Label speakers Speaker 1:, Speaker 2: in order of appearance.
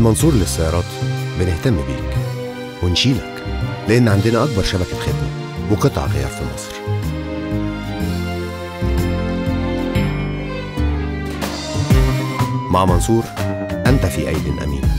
Speaker 1: منصور للسيارات بنهتم بيك ونشيلك لأن عندنا أكبر شبكة خدمة وقطع غيار في مصر مع منصور أنت في أيد أمين